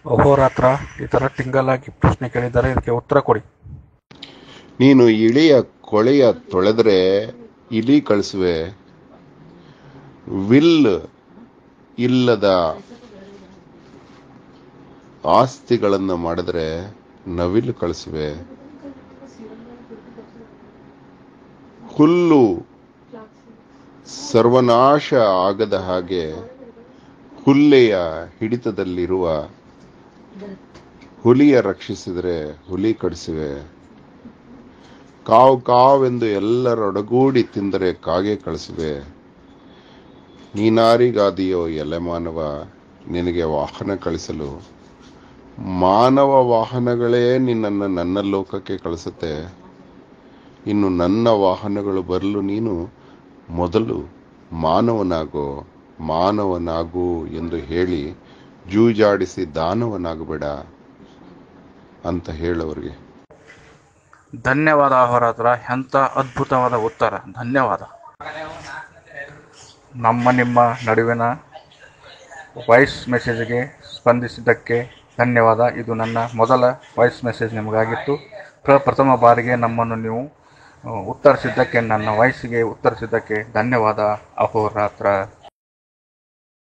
ಅಹೋರಾತ್ರ ಈ ಥರ ಟಿಂಗಲ್ ಆಗಿ ಪ್ರಶ್ನೆ ಕೇಳಿದ್ದಾರೆ ಇದಕ್ಕೆ ಉತ್ತರ ಕೊಡಿ ನೀನು ಇಳಿಯ ಕೊಳೆಯ ತೊಳೆದ್ರೆ ಇಲಿ ಕಳಿಸುವೆ ವಿಲ್ ಇಲ್ಲದ ಆಸ್ತಿಗಳನ್ನು ಮಾಡಿದ್ರೆ ನವಿಲು ಕಳಿಸುವೆ ಹುಲ್ಲು ಸರ್ವನಾಶ ಆಗದ ಹಾಗೆ ಹುಲ್ಲೆಯ ಹಿಡಿತದಲ್ಲಿರುವ ಹುಲಿಯ ರಕ್ಷಿಸಿದರೆ ಹುಲಿ ಕಡಿಸುವೆ ಕಾವು ಕಾವೆಂದು ಎಲ್ಲರೊಡಗೂಡಿ ತಿಂದರೆ ಕಾಗೆ ಕಳಿಸುವೆ ನೀನಾರಿಗಾದಿಯೋ ಎಲೆ ಮಾನವ ನಿನಗೆ ವಾಹನ ಕಳಿಸಲು ಮಾನವ ವಾಹನಗಳೇ ನಿನ್ನನ್ನು ನನ್ನ ಲೋಕಕ್ಕೆ ಕಳಿಸುತ್ತೆ ಇನ್ನು ನನ್ನ ವಾಹನಗಳು ಬರಲು ನೀನು ಮೊದಲು ಮಾನವನಾಗೋ ಮಾನವನಾಗು ಎಂದು ಹೇಳಿ ಜೂಜಾಡಿಸಿ ದಾನವನಾಗಬೇಡ ಅಂತ ಹೇಳೋರಿಗೆ ಧನ್ಯವಾದ ಅಹೋರಾತ್ರ ಎಂಥ ಅದ್ಭುತವಾದ ಉತ್ತರ ಧನ್ಯವಾದ ನಮ್ಮ ನಿಮ್ಮ ನಡುವಿನ ವಾಯ್ಸ್ ಮೆಸೇಜ್ಗೆ ಸ್ಪಂದಿಸಿದ್ದಕ್ಕೆ ಧನ್ಯವಾದ ಇದು ನನ್ನ ಮೊದಲ ವಾಯ್ಸ್ ಮೆಸೇಜ್ ನಿಮಗಾಗಿತ್ತು ಪ್ರಪ್ರಥಮ ಬಾರಿಗೆ ನಮ್ಮನ್ನು ನೀವು ಆ, ಉತ್ತರಿಸಿದ್ದಕ್ಕೆ ನನ್ನ ವಾಯ್ಸಿಗೆ ಉತ್ತರಿಸಿದ್ದಕ್ಕೆ ಧನ್ಯವಾದ ಅಹೋರಾತ್ರ